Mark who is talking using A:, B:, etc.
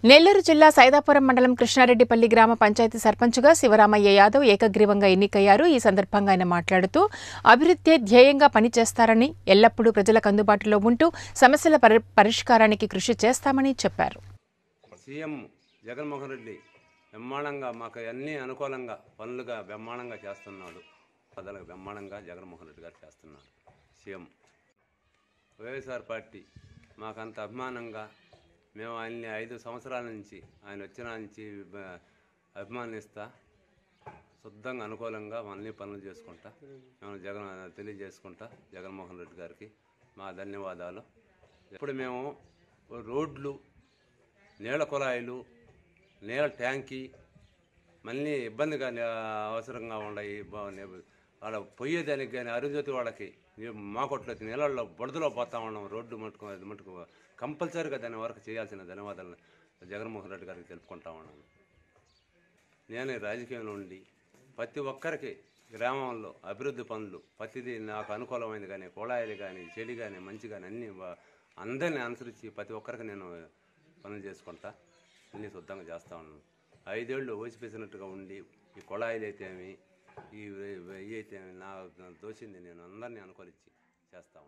A: నెల్లూరు జిల్లా సైదాపురం మండలం కృష్ణారెడ్డిపల్లి గ్రామ పంచాయతీ సర్పంచ్గా శివరామయ్య యాదవ్ ఏకగ్రీవంగా ఎన్నికయ్యారు ఈ సందర్భంగా ఆయన మాట్లాడుతూ అభివృద్ధి ధ్యేయంగా పనిచేస్తారని ఎల్లప్పుడూ ప్రజలకు అందుబాటులో ఉంటూ సమస్యల పరి- పరిష్కారానికి కృషి చేస్తామని చెప్పారు
B: సీఎం జగన్మోహన్ రెడ్డి బ్రహ్మాండంగా మాకు అన్ని అనుకూలంగా పనులుగా బ్రహ్మాండంగా చేస్తున్నాడు ప్రజలకు బ్రహ్మాండంగా జగన్మోహన్ రెడ్డి గారు చేస్తున్నాడు సీఎం వైఎస్ఆర్ పార్టీ మాకంత అభిమానంగా మేము ఆయన్ని ఐదు సంవత్సరాల నుంచి ఆయన వచ్చిన నుంచి బ- అభిమానిస్తా శుద్ధంగా అనుకూలంగా అన్ని పనులు చేసుకుంటా మేము జగన్ తెలియజేసుకుంటా జగన్మోహన్ రెడ్డి గారికి మా ధన్యవాదాలు ఇప్పుడు మేము రోడ్లు నీళ్ళ కుళాయిలు నీళ్ళ ట్యాంకీ మళ్ళీ ఇబ్బందిగా నే- అవసరంగా ఉన్నాయి వాళ్ళ పోయేదానికి కానీ అరుంధతి వాళ్ళకి ఈ మా కొట్లో నీళ్ళల్లో బుడదలో పోతా ఉన్నాం రోడ్డు మటుకు అది మటుకు కంపల్సరీగా దాని వరకు చేయాల్సిన ధన్యవాదాలు జగన్మోహన్ రెడ్డి గారికి తెలుపుకుంటా ఉన్నాను నేను ఈ రాజకీయంలో ఉండి ప్రతి ఒక్కరికి గ్రామంలో అభివృద్ధి పనులు ప్రతిదీ నాకు అనుకూలమైనది కానీ కుళాయిలు కానీ చెడి కానీ మంచి కానీ అన్నీ వా- అందరిని అనుసరించి ప్రతి ఒక్కరికి నేను పనులు చేసుకుంటా అన్నీ శుద్ధంగా చేస్తా ఉన్నాను ఐదేళ్ళు ఓసిపేసినట్టుగా ఉండి ఈ కుళాయిలు అయితేమి ఈ ఇవి అయితేమి నాకు దోచింది నేను అందరినీ అనుకూలించి చేస్తా ఉన్నాను